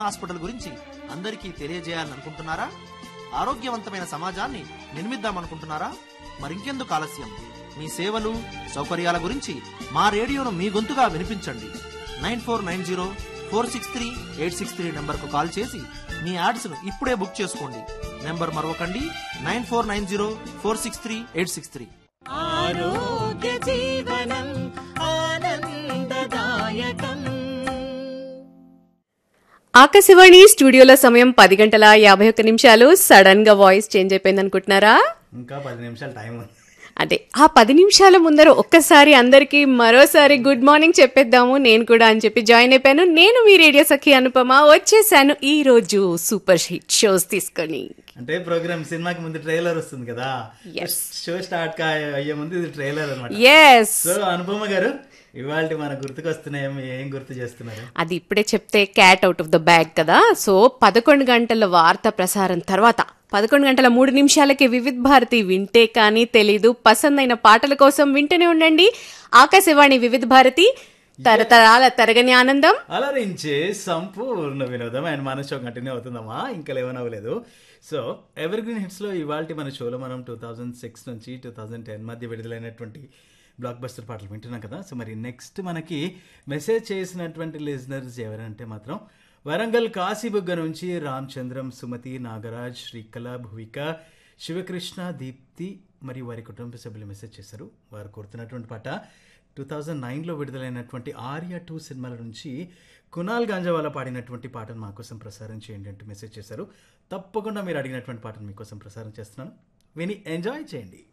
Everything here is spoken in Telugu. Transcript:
హాస్పిటల్ గురించి అందరికీ తెలియజేయాలని అనుకుంటున్నారా ఆరోగ్యవంతమైన సమాజాన్ని నిర్మిద్దామనుకుంటున్నారా మరింకెందుకు ఆలస్యం మీ సేవలు సౌకర్యాల గురించి మా రేడియోను మీ గొంతుగా వినిపించండి nine four nine zero four six three eight six three నెంబర్కు కాల్ చేసి మీ యాడ్స్ను ఇప్పుడే బుక్ చేసుకోండి నెంబర్ మరొకండి nine four nine zero four six three eight six three ఆరోగ్య జీవనం ఆనందదాయకం ఆకాశవాణి స్టూడియోలో సమయం పది గంటల యాభై ఒక్క నిమిషాలు సడన్ గా వాయిస్ చేంజ్ అయిపోయింది అనుకుంటున్నారా ఇంకా పది నిమిషాలు టైం ఉంది అంటే ఆ పది నిమిషాల ముందర ఒక్కసారి అందరికి మరోసారి గుడ్ మార్నింగ్ చెప్పేద్దాము నేను కూడా అని చెప్పి జాయిన్ అయిపోయాను నేను మీ రేడియో సఖి అనుపమ వచ్చేసాను ఈ రోజు సూపర్ హిట్ షోస్ తీసుకొని అంటే ప్రోగ్రామ్ సినిమాకి ముందు ట్రైలర్ వస్తుంది కదా Yes. షో స్టార్ట్ కా అయ్యే ముందు ఇది ట్రైలర్ అనమాట ఎస్ సో అనుపమ గారు ఇవాళ మన గుర్తుకు వస్తున్నాయేమో ఏం గుర్తు చేస్తున్నారు అది ఇప్పుడే చెప్తే cat out of the bag కదా సో పదకొండు గంటల వార్త ప్రసారం తర్వాత పదకొండు గంటల మూడు నిమిషాలకి వివిధ్ భారతి వింటే కానీ తెలీదు పసందైన పాటల కోసం వింటూనే ఉండండి ఆకాశవాణి వివిధ భారతి తరతరాల తరగని ఆనందం అలరించే సంపూర్ణ వినోదం అండ్ మన షో కంటిన్యూ అవుతుందమ్మా ఇంకా లేవనవ్వలేదు సో ఎవర్ గ్రీన్ హిట్స్లో ఇవాళ మన షోలో మనం టూ థౌజండ్ సిక్స్ నుంచి టూ థౌజండ్ టెన్ మధ్య విడుదలైనటువంటి బ్లాక్ బస్టర్ పాటలు వింటున్నాం కదా సో మరి నెక్స్ట్ మనకి మెసేజ్ చేసినటువంటి లిజనర్స్ ఎవరంటే మాత్రం వరంగల్ కాశీబుగ్గ నుంచి రామచంద్రం సుమతి నాగరాజ్ శ్రీకళ భువిక శివకృష్ణ దీప్తి మరియు వారి కుటుంబ సభ్యులు మెసేజ్ చేశారు వారు కోరుతున్నటువంటి పాట టూ థౌజండ్ నైన్లో విడుదలైనటువంటి ఆర్య టూ సినిమాల నుంచి కునాల్ గాంజావాలా పాడినటువంటి పాటను మా కోసం ప్రసారం చేయండి అంటూ మెసేజ్ చేశారు తప్పకుండా మీరు అడిగినటువంటి పాటను మీకోసం ప్రసారం చేస్తున్నాను విని ఎంజాయ్ చేయండి